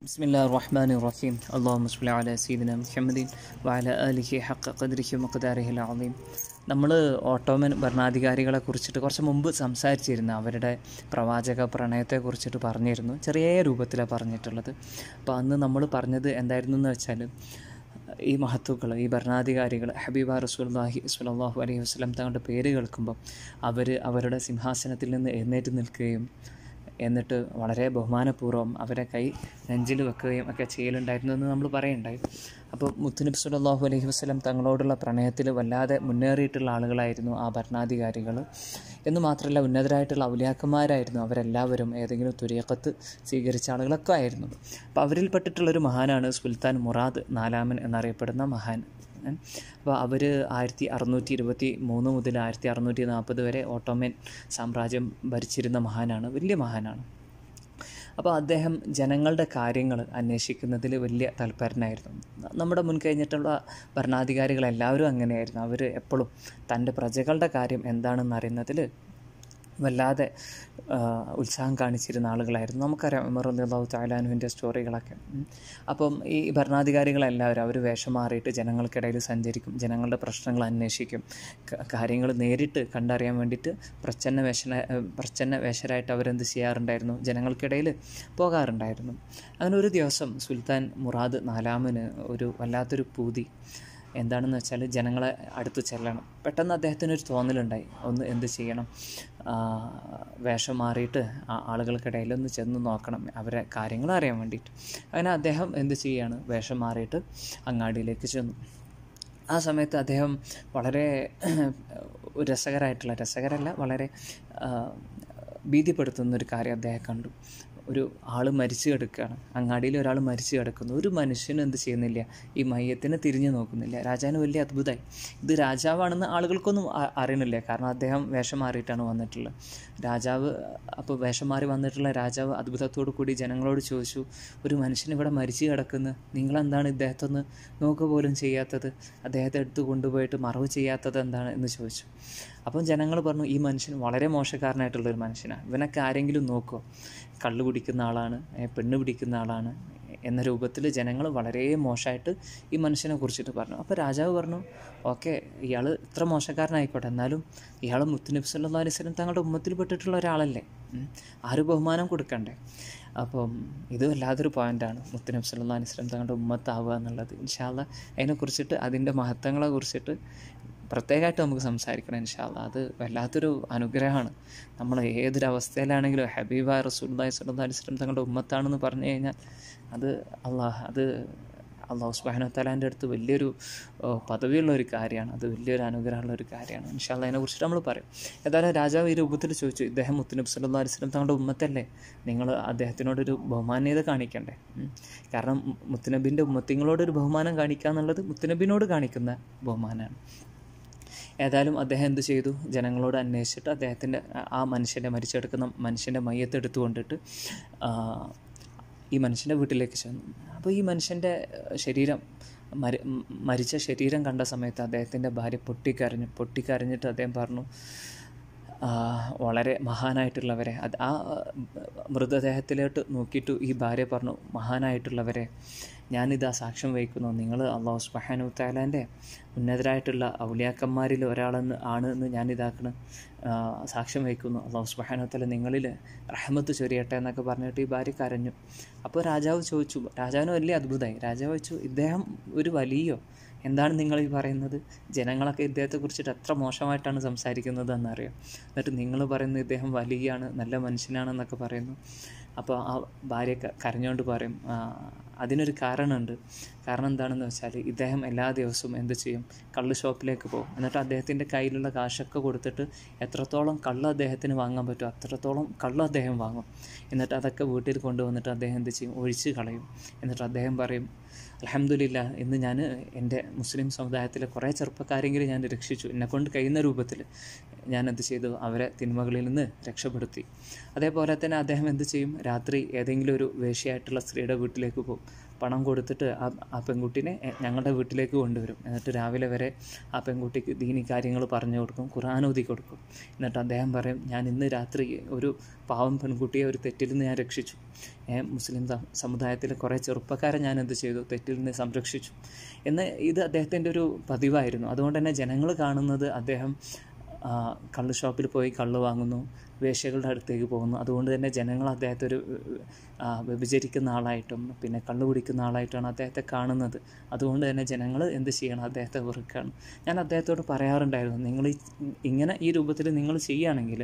بسم الله الرحمن الرحيم اللهم صل على سيدنا محمد وعلى آله حق قدره ومقداره العظيم നമ്മൾ ഓട്ടോമൻ ഭരണാധികാരികളെ കുറിച്ചിട്ട് കുറച്ച് മുമ്പ് സംസാരിച്ചിരുന്നു അവരുടെ പ്രവാചക പ്രണയത്തെ കുറിച്ചിട്ട് പറഞ്ഞിരുന്നു ചെറിയ രൂപത്തിലാണ് പറഞ്ഞിട്ടുള്ളത് അപ്പോൾ അന്ന് നമ്മൾ പറഞ്ഞത് എന്തായിരുന്നു എന്ന് വെച്ചാൽ ഈ മഹത്തുക്കൾ ഈ ഭരണാധികാരികൾ ഹബീബ റസൂൽഹി സ്വലാഹു അലൈഹി വസ്ലം തങ്ങളുടെ പേര് കേൾക്കുമ്പോൾ അവർ അവരുടെ സിംഹാസനത്തിൽ നിന്ന് എഴുന്നേറ്റ് നിൽക്കുകയും എന്നിട്ട് വളരെ ബഹുമാനപൂർവ്വം അവരെ കൈ നെഞ്ചിൽ വെക്കുകയും ഒക്കെ ചെയ്യലുണ്ടായിരുന്നു എന്ന് നമ്മൾ പറയുണ്ടായി അപ്പോൾ മുത്തുനബി സല്ലല്ലാഹു അലൈഹി വസല്ലം തങ്ങളോടുള്ള പ്രണയത്തിൽ വല്ലാതെ മുന്നേറിയിട്ടുള്ള ആളുകളായിരുന്നു ആ ഭരണാധികാരികൾ എന്ന് മാത്രമല്ല ഉന്നതരായിട്ടുള്ള ഔലിയാക്കന്മാരായിരുന്നു അവരെല്ലാവരും ഏതെങ്കിലും തുരിയക്കത്ത് സ്വീകരിച്ച ആളുകളൊക്കെ ആയിരുന്നു അപ്പോൾ അവരിൽപ്പെട്ടിട്ടുള്ളൊരു മഹാനാണ് സുൽത്താൻ മുറാദ് നാലാമൻ എന്നറിയപ്പെടുന്ന മഹാൻ അപ്പോൾ അവർ ആയിരത്തി അറുന്നൂറ്റി ഇരുപത്തി മൂന്ന് മുതൽ ആയിരത്തി അറുന്നൂറ്റി നാൽപ്പത് വരെ ഓട്ടോമൻ സാമ്രാജ്യം ഭരിച്ചിരുന്ന മഹാനാണ് വലിയ മഹാനാണ് അപ്പോൾ അദ്ദേഹം ജനങ്ങളുടെ കാര്യങ്ങൾ അന്വേഷിക്കുന്നതിൽ വലിയ തൽപരനായിരുന്നു നമ്മുടെ മുൻ കഴിഞ്ഞിട്ടുള്ള ഭരണാധികാരികളെല്ലാവരും അങ്ങനെയായിരുന്നു അവർ എപ്പോഴും തൻ്റെ പ്രജകളുടെ കാര്യം എന്താണെന്ന് അറിയുന്നതിൽ വല്ലാതെ ഉത്സാഹം കാണിച്ചിരുന്ന ആളുകളായിരുന്നു നമുക്കറിയാം ഉമർ അള്ളാഹു താലാനുവിൻ്റെ സ്റ്റോറികളൊക്കെ അപ്പം ഈ ഭരണാധികാരികളെല്ലാവരും അവർ വേഷം മാറിയിട്ട് ജനങ്ങൾക്കിടയിൽ സഞ്ചരിക്കും ജനങ്ങളുടെ പ്രശ്നങ്ങൾ അന്വേഷിക്കും കാര്യങ്ങൾ നേരിട്ട് കണ്ടറിയാൻ വേണ്ടിയിട്ട് പ്രച്ഛന്ന വേഷന പ്രച്ഛന്ന വേഷരായിട്ട് അവരെന്ത് ചെയ്യാറുണ്ടായിരുന്നു ജനങ്ങൾക്കിടയിൽ പോകാറുണ്ടായിരുന്നു അങ്ങനെ ഒരു ദിവസം സുൽത്താൻ മുറാദ് നാലാമന് ഒരു വല്ലാത്തൊരു പൂതി എന്താണെന്ന് വെച്ചാൽ ജനങ്ങളെ അടുത്ത് ചെല്ലണം പെട്ടെന്ന് അദ്ദേഹത്തിനൊരു തോന്നലുണ്ടായി ഒന്ന് എന്ത് ചെയ്യണം വേഷം മാറിയിട്ട് ആ ആളുകൾക്കിടയിൽ ഒന്ന് ചെന്ന് നോക്കണം അവരെ കാര്യങ്ങൾ അറിയാൻ വേണ്ടിയിട്ട് അങ്ങനെ അദ്ദേഹം എന്ത് ചെയ്യാണ് വേഷം മാറിയിട്ട് അങ്ങാടിയിലേക്ക് ചെന്നു ആ സമയത്ത് അദ്ദേഹം വളരെ രസകരമായിട്ടുള്ള രസകരമല്ല വളരെ ഭീതിപ്പെടുത്തുന്ന ഒരു കാര്യം അദ്ദേഹം കണ്ടു ഒരു ആൾ മരിച്ചു കിടക്കുകയാണ് അങ്ങാടിയിൽ ഒരാൾ മരിച്ചു കിടക്കുന്നു ഒരു മനുഷ്യനും എന്ത് ചെയ്യുന്നില്ല ഈ മയ്യത്തിനെ തിരിഞ്ഞു നോക്കുന്നില്ല രാജാവിന് വലിയ അത്ഭുതമായി ഇത് രാജാവാണെന്ന് ആളുകൾക്കൊന്നും അറിയണില്ല കാരണം അദ്ദേഹം വേഷം മാറിയിട്ടാണ് വന്നിട്ടുള്ളത് രാജാവ് അപ്പോൾ വേഷം മാറി വന്നിട്ടുള്ള രാജാവ് അത്ഭുതത്തോടു കൂടി ജനങ്ങളോട് ചോദിച്ചു ഒരു മനുഷ്യൻ ഇവിടെ മരിച്ചു കിടക്കുന്നു നിങ്ങളെന്താണ് ഇദ്ദേഹത്തൊന്ന് നോക്കുക പോലും ചെയ്യാത്തത് അദ്ദേഹത്തെ എടുത്ത് കൊണ്ടുപോയിട്ട് മറവ് ചെയ്യാത്തത് എന്താണ് എന്ന് ചോദിച്ചു അപ്പം ജനങ്ങൾ പറഞ്ഞു ഈ മനുഷ്യൻ വളരെ മോശക്കാരനായിട്ടുള്ളൊരു മനുഷ്യനാണ് ഇവനൊക്കെ ആരെങ്കിലും നോക്കുമോ കള്ള് കുടിക്കുന്ന ആളാണ് പെണ്ണ് പിടിക്കുന്ന ആളാണ് എന്ന രൂപത്തിൽ ജനങ്ങൾ വളരെ മോശമായിട്ട് ഈ മനുഷ്യനെ കുറിച്ചിട്ട് പറഞ്ഞു അപ്പോൾ രാജാവ് പറഞ്ഞു ഓക്കെ ഇയാൾ ഇത്ര മോശക്കാരനായിക്കോട്ടെ എന്നാലും ഇയാൾ മുത്തുനബി സല്ലാ അലൈഹി സ്വലം തങ്ങളുടെ ഉമ്മത്തിൽപ്പെട്ടിട്ടുള്ള ഒരാളല്ലേ ആര് ബഹുമാനം കൊടുക്കണ്ടേ അപ്പം ഇത് വല്ലാത്തൊരു പോയിൻ്റാണ് മുത്തുനബി സല്ലാ അലൈഹി സ്വലം തങ്ങളുടെ ഉമ്മത്താവുക എന്നുള്ളത് ഇൻഷാല്ല അതിനെക്കുറിച്ചിട്ട് അതിൻ്റെ മഹത്വങ്ങളെ കുറിച്ചിട്ട് പ്രത്യേകമായിട്ട് നമുക്ക് സംസാരിക്കണം ഇൻഷാല്ല അത് വല്ലാത്തൊരു അനുഗ്രഹമാണ് നമ്മൾ ഏതൊരവസ്ഥയിലാണെങ്കിലും ഹബീബ റസൂല്ലായി സല്ലാ അലൈഹി സ്വലം തങ്ങളുടെ ഉമ്മത്താണെന്ന് പറഞ്ഞു കഴിഞ്ഞാൽ അത് അള്ളാഹ് അത് അള്ളാഹു സുബാനു തലാൻ്റെ അടുത്ത് വലിയൊരു പദവിയുള്ള ഒരു കാര്യമാണ് അത് വലിയൊരു അനുഗ്രഹമുള്ള ഒരു കാര്യമാണ് ഇൻഷാല്ല അതിനെക്കുറിച്ചിട്ട് നമ്മൾ പറയും ഏതായാലും രാജാവ് ഈ രൂപത്തിൽ ചോദിച്ചു ഇദ്ദേഹം മുത്തുനബി സല്ലാ അലൈഹി സ്വലം തങ്ങളുടെ ഉമ്മത്തല്ലേ നിങ്ങൾ അദ്ദേഹത്തിനോടൊരു ബഹുമാന്യത കാണിക്കണ്ടേ കാരണം മുത്തുനബിൻ്റെ ഉമ്മത്തിങ്ങളോടൊരു ബഹുമാനം കാണിക്കുക എന്നുള്ളത് മുത്തുനബിനോട് കാണിക്കുന്ന ബഹുമാനമാണ് ഏതായാലും അദ്ദേഹം എന്ത് ചെയ്തു ജനങ്ങളോട് അന്വേഷിച്ചിട്ട് അദ്ദേഹത്തിൻ്റെ ആ മനുഷ്യൻ്റെ മരിച്ചെടുക്കുന്ന മനുഷ്യൻ്റെ മയ്യത്ത് എടുത്തുകൊണ്ടിട്ട് ഈ മനുഷ്യൻ്റെ വീട്ടിലേക്ക് ചെന്നു അപ്പോൾ ഈ മനുഷ്യൻ്റെ ശരീരം മരി മരിച്ച ശരീരം കണ്ട സമയത്ത് അദ്ദേഹത്തിൻ്റെ ഭാര്യ പൊട്ടിക്കരഞ്ഞു പൊട്ടിക്കരഞ്ഞിട്ട് അദ്ദേഹം പറഞ്ഞു വളരെ മഹാനായിട്ടുള്ളവരെ അത് ആ മൃതദേഹത്തിലോട്ട് നോക്കിയിട്ട് ഈ ഭാര്യ പറഞ്ഞു മഹാനായിട്ടുള്ളവരെ ഞാനിതാ സാക്ഷ്യം വഹിക്കുന്നു നിങ്ങൾ അള്ളാഹു സുബാനു താലാൻ്റെ ഉന്നതരായിട്ടുള്ള ഔലിയാക്കന്മാരിൽ ഒരാളെന്ന് ആണ് എന്ന് ഞാനിതാക്കണ് സാക്ഷ്യം വഹിക്കുന്നു അള്ളാഹു സുബാനു താല നിങ്ങളിൽ റഹമത്ത് ചൊരിയട്ടെ എന്നൊക്കെ പറഞ്ഞിട്ട് ഈ ഭാര്യ കരഞ്ഞു അപ്പോൾ രാജാവ് ചോദിച്ചു രാജാവിന് വലിയ അത്ഭുതമായി രാജാവ് ചോദിച്ചു ഇദ്ദേഹം ഒരു വലിയോ എന്താണ് നിങ്ങൾ ഈ പറയുന്നത് ജനങ്ങളൊക്കെ ഇദ്ദേഹത്തെ കുറിച്ചിട്ട് എത്ര മോശമായിട്ടാണ് സംസാരിക്കുന്നത് എന്നറിയാം എന്നിട്ട് നിങ്ങൾ പറയുന്നത് ഇദ്ദേഹം വലിയാണ് നല്ല മനുഷ്യനാണെന്നൊക്കെ പറയുന്നു അപ്പോൾ ആ ഭാര്യ കരഞ്ഞുകൊണ്ട് പറയും അതിനൊരു കാരണമുണ്ട് കാരണം എന്താണെന്ന് വെച്ചാൽ ഇദ്ദേഹം എല്ലാ ദിവസവും എന്ത് ചെയ്യും കള്ള് ഷോപ്പിലേക്ക് പോകും എന്നിട്ട് അദ്ദേഹത്തിൻ്റെ കയ്യിലുള്ള കാശൊക്കെ കൊടുത്തിട്ട് എത്രത്തോളം കള്ള് അദ്ദേഹത്തിന് വാങ്ങാൻ പറ്റുമോ അത്രത്തോളം കള്ള് അദ്ദേഹം വാങ്ങും എന്നിട്ട് അതൊക്കെ വീട്ടിൽ കൊണ്ടുവന്നിട്ട് അദ്ദേഹം എന്ത് ചെയ്യും ഒഴിച്ച് കളയും എന്നിട്ട് അദ്ദേഹം പറയും അലഹമില്ല ഇന്ന് ഞാൻ എൻ്റെ മുസ്ലിം സമുദായത്തിലെ കുറേ ചെറുപ്പക്കാരെങ്കിലും ഞാൻ രക്ഷിച്ചു എന്നെക്കൊണ്ട് കഴിയുന്ന രൂപത്തിൽ ഞാൻ എന്ത് ചെയ്തു അവരെ തിന്മകളിൽ നിന്ന് രക്ഷപ്പെടുത്തി അതേപോലെ തന്നെ അദ്ദേഹം എന്ത് ചെയ്യും രാത്രി ഏതെങ്കിലും ഒരു വേശ്യയായിട്ടുള്ള സ്ത്രീയുടെ വീട്ടിലേക്ക് പോകും പണം കൊടുത്തിട്ട് ആ ആ പെൺകുട്ടിനെ എ- ഞങ്ങളുടെ വീട്ടിലേക്ക് കൊണ്ടുവരും എന്നിട്ട് രാവിലെ വരെ ആ പെൺകുട്ടിക്ക് ദീനി കാര്യങ്ങൾ പറഞ്ഞു കൊടുക്കും ഖുർആൻ ഓതി കൊടുക്കും എന്നിട്ട് അദ്ദേഹം പറയും ഞാൻ ഇന്ന് രാത്രി ഒരു പാവം പെൺകുട്ടിയെ ഒരു തെറ്റിൽ നിന്ന് ഞാൻ രക്ഷിച്ചു ഏ, മുസ്ലിം സ- സമുദായത്തിലെ കുറേ ചെറുപ്പക്കാരെ ഞാൻ എന്ത് ചെയ്തു തെറ്റിൽ നിന്ന് സംരക്ഷിച്ചു എന്ന് ഇത് അദ്ദേഹത്തിൻ്റെ ഒരു പതിവായിരുന്നു അതുകൊണ്ട് തന്നെ ജനങ്ങൾ കാണുന്നത് അദ്ദേഹം ആ, കള്ള് ഷോപ്പിൽ പോയി കള്ള് വാങ്ങുന്നു വേശ്യകളുടെ അടുത്തേക്ക് പോകുന്നു അതുകൊണ്ട് തന്നെ ജനങ്ങൾ അദ്ദേഹത്തെ ഒരു ആ, വ്യഭിചരിക്കുന്ന ആളായിട്ടും പിന്നെ കള്ള് കുടിക്കുന്ന ആളായിട്ടാണ് അദ്ദേഹത്തെ കാണുന്നത് അതുകൊണ്ട് തന്നെ ജനങ്ങൾ എന്ത് ചെയ്യണം അദ്ദേഹത്തെ വെറുക്കുകയാണ് ഞാൻ അദ്ദേഹത്തോട് പറയാറുണ്ടായിരുന്നു നിങ്ങൾ ഈ- ഇങ്ങനെ ഈ രൂപത്തിൽ നിങ്ങൾ ചെയ്യുകയാണെങ്കിൽ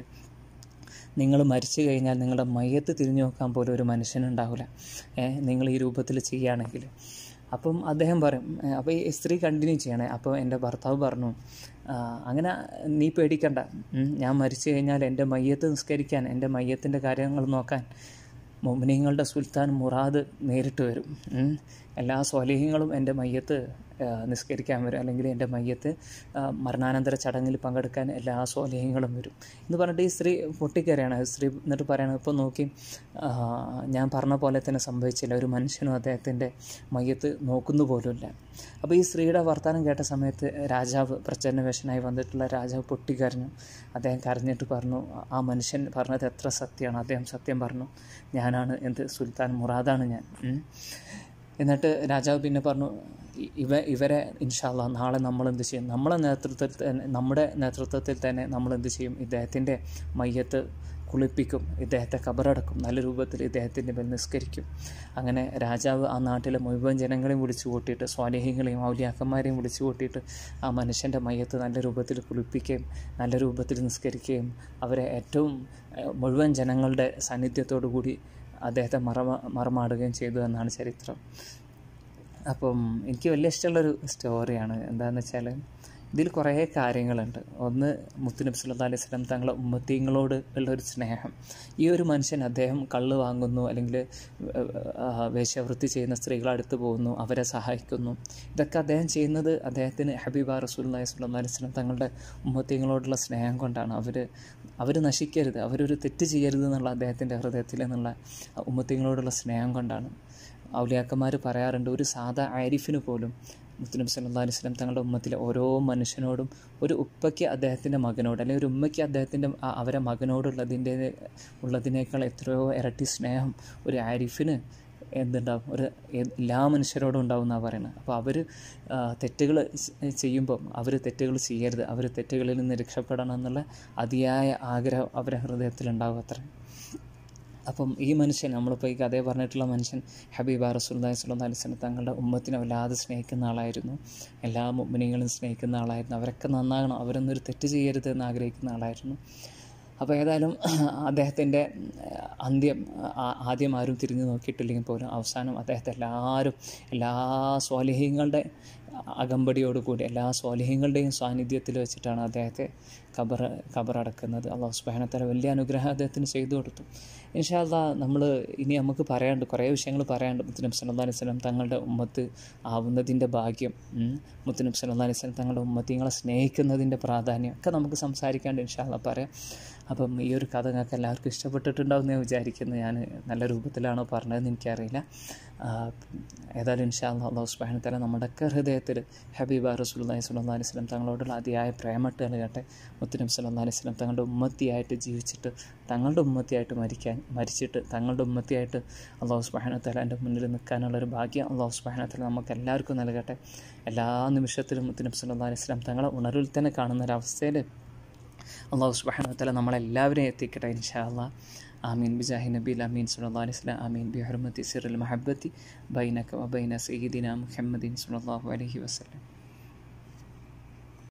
നിങ്ങൾ മരിച്ചു കഴിഞ്ഞാൽ നിങ്ങളുടെ മയ്യത്ത് തിരിഞ്ഞു നോക്കാൻ പോലും ഒരു മനുഷ്യനുണ്ടാവില്ല ഏ, നിങ്ങൾ ഈ രൂപത്തിൽ ചെയ്യുകയാണെങ്കിൽ അപ്പം അദ്ദേഹം പറയും ഏ, അപ്പോൾ ഈ സ്ത്രീ കണ്ടിന്യൂ ചെയ്യണേ അപ്പോൾ എൻ്റെ ഭർത്താവ് പറഞ്ഞു "ആ, അങ്ങനെ നീ പേടിക്കണ്ട ഉം, ഞാൻ മരിച്ചു കഴിഞ്ഞാൽ എൻ്റെ മയ്യത്ത് നിസ്കരിക്കാൻ എൻ്റെ മയ്യത്തിൻ്റെ കാര്യങ്ങൾ നോക്കാൻ മോമിനിങ്ങളുടെ സുൽത്താൻ മുറാദ് നേരിട്ട് വരും ഉം. എല്ലാ സ്വാലിഹ്യങ്ങളും എൻ്റെ മയ്യത്ത് ആ, നിസ്കരിക്കാൻ വരും അല്ലെങ്കിൽ എൻ്റെ മയ്യത്ത് ആ, മരണാനന്തര ചടങ്ങിൽ പങ്കെടുക്കാൻ എല്ലാ സ്വാലിഹ്യങ്ങളും വരും എന്ന് പറഞ്ഞിട്ട് ഈ സ്ത്രീ പൊട്ടിക്കരയാണ് സ്ത്രീ എന്നിട്ട് പറയണത് ഇപ്പോൾ നോക്കി ആ, ഞാൻ പറഞ്ഞ പോലെ തന്നെ സംഭവിച്ചില്ല ഒരു മനുഷ്യനും അദ്ദേഹത്തിൻ്റെ മയ്യത്ത് നോക്കുന്നു പോലുമില്ല അപ്പോൾ ഈ സ്ത്രീയുടെ വർത്തമാനം കേട്ട സമയത്ത് രാജാവ് പ്രച്ഛന്നവേഷനായി വന്നിട്ടുള്ള രാജാവ് പൊട്ടിക്കരഞ്ഞു അദ്ദേഹം കരഞ്ഞിട്ട് പറഞ്ഞു ആ മനുഷ്യൻ പറഞ്ഞത് എത്ര സത്യമാണ് അദ്ദേഹം സത്യം പറഞ്ഞു ഞാനാണ് എന്ത് സുൽത്താൻ മുറാദാണ് ഞാൻ ഉം. എന്നിട്ട് രാജാവ് പിന്നെ പറഞ്ഞു "ഇ- ഇവ ഇവരെ ഇൻഷാല്ല നാളെ നമ്മൾ എന്ത് ചെയ്യും നമ്മളെ നേതൃത്വത്തിൽ തന്നെ നമ്മുടെ നേതൃത്വത്തിൽ തന്നെ നമ്മൾ എന്ത് ചെയ്യും ഇദ്ദേഹത്തിൻ്റെ മയ്യത്ത് കുളിപ്പിക്കും ഇദ്ദേഹത്തെ കബറടക്കും നല്ല രൂപത്തിൽ ഇദ്ദേഹത്തിൻ്റെ മേൽ നിസ്കരിക്കും അങ്ങനെ രാജാവ് ആ നാട്ടിലെ മുഴുവൻ ജനങ്ങളെയും വിളിച്ചു കൂട്ടിയിട്ട് സ്വാലേഹികളെയും ഔലിയാക്കന്മാരെയും വിളിച്ചു കൂട്ടിയിട്ട് ആ മനുഷ്യൻ്റെ മയ്യത്ത് നല്ല രൂപത്തിൽ കുളിപ്പിക്കുകയും നല്ല രൂപത്തിൽ നിസ്കരിക്കുകയും അവരെ ഏറ്റവും ഏഹ്, മുഴുവൻ ജനങ്ങളുടെ സാന്നിധ്യത്തോടു കൂടി അദ്ദേഹത്തെ മറമ മറമാടുകയും ചെയ്തു എന്നാണ് ചരിത്രം അപ്പം എനിക്ക് വലിയ ഇഷ്ടമുള്ളൊരു സ്റ്റോറിയാണ് എന്താണെന്ന് വെച്ചാൽ ഇതിൽ കുറേ കാര്യങ്ങളുണ്ട് ഒന്ന് മുത്തുനബി സല്ലല്ലാഹു അലൈഹി വസല്ലം തങ്ങളെ ഉമ്മത്തീങ്ങളോട് ഉള്ളൊരു സ്നേഹം ഈ ഒരു മനുഷ്യൻ അദ്ദേഹം കള്ള് വാങ്ങുന്നു അല്ലെങ്കിൽ വേശ്യാവൃത്തി ചെയ്യുന്ന സ്ത്രീകളെ അടുത്ത് പോകുന്നു അവരെ സഹായിക്കുന്നു ഇതൊക്കെ അദ്ദേഹം ചെയ്യുന്നത് അദ്ദേഹത്തിന് ഹബീബ റസൂലുള്ളാഹി സ്വല്ലല്ലാഹു അലൈഹി വസല്ലം തങ്ങളുടെ ഉമ്മത്തീങ്ങളോടുള്ള സ്നേഹം കൊണ്ടാണ് അവർ അവർ നശിക്കരുത് അവരൊരു തെറ്റ് ചെയ്യരുത് എന്നുള്ള അദ്ദേഹത്തിൻ്റെ ഹൃദയത്തിൽ നിന്നുള്ള ഉമ്മത്തീങ്ങളോടുള്ള സ്നേഹം കൊണ്ടാണ് ഔലിയാക്കന്മാർ പറയാറുണ്ട് ഒരു സാധാ ആരിഫിന് പോലും മുത്തുനബി സല്ലല്ലാഹു അലൈഹി വസല്ലം തങ്ങളുടെ ഉമ്മത്തിലെ ഓരോ മനുഷ്യനോടും ഒരു ഉപ്പയ്ക്ക് അദ്ദേഹത്തിൻ്റെ മകനോട് അല്ലെങ്കിൽ ഒരു ഉമ്മയ്ക്ക് അദ്ദേഹത്തിൻ്റെ ആ- അവരെ മകനോടുള്ളതിൻ്റെ ഉള്ളതിനേക്കാൾ എത്രയോ ഇരട്ടി സ്നേഹം ഒരു ആരിഫിന് എന്തുണ്ടാവും ഒരു എ- എല്ലാ മനുഷ്യരോടും ഉണ്ടാവും എന്നാണ് പറയുന്നത് അപ്പോൾ അവർ തെറ്റുകൾ ചെയ്യുമ്പം അവർ തെറ്റുകൾ ചെയ്യരുത് അവർ തെറ്റുകളിൽ നിന്ന് രക്ഷപ്പെടണം എന്നുള്ള അതിയായ ആഗ്രഹം അവരുടെ ഹൃദയത്തിലുണ്ടാവും അത്ര അപ്പം ഈ മനുഷ്യൻ നമ്മളിപ്പോൾ ഈ കഥയെ പറഞ്ഞിട്ടുള്ള മനുഷ്യൻ ഹബീബ റസൂല്ലാഹി സ്വല്ലല്ലാഹു അലൈഹി വസല്ലം തങ്ങളുടെ ഉമ്മത്തിനെ വല്ലാതെ സ്നേഹിക്കുന്ന ആളായിരുന്നു എല്ലാ മുമ്മിനികളും സ്നേഹിക്കുന്ന ആളായിരുന്നു അവരൊക്കെ നന്നാകണം അവരൊന്നും ഒരു തെറ്റ് ചെയ്യരുത് എന്ന് ആഗ്രഹിക്കുന്ന ആളായിരുന്നു അപ്പോൾ ഏതായാലും അദ്ദേഹത്തിൻ്റെ അന്ത്യം ആ- ആദ്യം ആരും തിരിഞ്ഞു നോക്കിയിട്ടില്ലെങ്കിൽ പോലും അവസാനം അദ്ദേഹത്തെ എല്ലാവരും എല്ലാ സ്വാലിഹ്യങ്ങളുടെ അകമ്പടിയോടുകൂടി എല്ലാ സ്വാലിഹ്യങ്ങളുടെയും സാന്നിധ്യത്തിൽ വെച്ചിട്ടാണ് അദ്ദേഹത്തെ ഖബർ ഖബറടക്കുന്നത് അള്ളാഹു സുബാനത്തല വലിയ അനുഗ്രഹം അദ്ദേഹത്തിന് ചെയ്തു കൊടുത്തു ഇൻഷാല്ല നമ്മൾ ഇനി നമുക്ക് പറയാണ്ട് കുറേ വിഷയങ്ങൾ പറയാണ്ട് മുത്തനബ് സല്ലല്ലാഹു അലൈഹി വസല്ലം തങ്ങളുടെ ഉമ്മത്ത് ആവുന്നതിൻ്റെ ഭാഗ്യം ഉം. മുത്തനബ് സല്ലല്ലാഹു അലൈഹി വസല്ലം തങ്ങളുടെ ഉമ്മത്തിങ്ങളെ സ്നേഹിക്കുന്നതിൻ്റെ പ്രാധാന്യം ഒക്കെ നമുക്ക് സംസാരിക്കാണ്ട് ഇൻഷാല്ല പറയാം അപ്പം ഈ ഒരു കഥ നിങ്ങൾക്ക് എല്ലാവർക്കും ഇഷ്ടപ്പെട്ടിട്ടുണ്ടാവും എന്ന് ഞാൻ വിചാരിക്കുന്നു ഞാൻ നല്ല രൂപത്തിലാണോ പറഞ്ഞതെന്ന് എനിക്കറിയില്ല ആ, ഏതായാലും ഇൻഷാല്ല അള്ളാഹു സുബ്ഹാനഹു വ തആല നമ്മുടെയൊക്കെ ഹൃദയത്തിൽ ഹബീബ റസൂലുള്ളാഹി സ്വല്ലല്ലാഹു അലൈഹി വസല്ലം തങ്ങളോടുള്ള അതിയായ പ്രേമട്ട് നൽകട്ടെ മുത്തുനബി സല്ലല്ലാഹു അലൈഹി വസല്ലം തങ്ങളുടെ ഉമ്മത്തിയായിട്ട് ജീവിച്ചിട്ട് തങ്ങളുടെ ഉമ്മത്തിയായിട്ട് മരിക്കാൻ മരിച്ചിട്ട് തങ്ങളുടെ ഉമ്മത്തിയായിട്ട് അള്ളാഹു സുബ്ഹാനഹു വ തആല എൻ്റെ മുന്നിൽ നിൽക്കാനുള്ളൊരു ഭാഗ്യം അള്ളാഹു സുബ്ഹാനഹു വ തആല നമുക്ക് എല്ലാവർക്കും നൽകട്ടെ എല്ലാ നിമിഷത്തിലും മുത്തുനബി സല്ലല്ലാഹു അലൈഹി വസല്ലം തങ്ങളെ ഉണർവിൽ തന്നെ കാണുന്ന ഒരവസ്ഥയിൽ അള്ളാഹു സുബ്ഹാനഹു വ തആല നമ്മളെല്ലാവരെയും എത്തിക്കട്ടെ ഇൻഷാ അല്ലാഹ് آمين بجاه نبي الأمين صلى الله عليه وسلم آمين بحرمة سر المحبة بينك وبين سيدنا محمد صلى الله عليه وسلم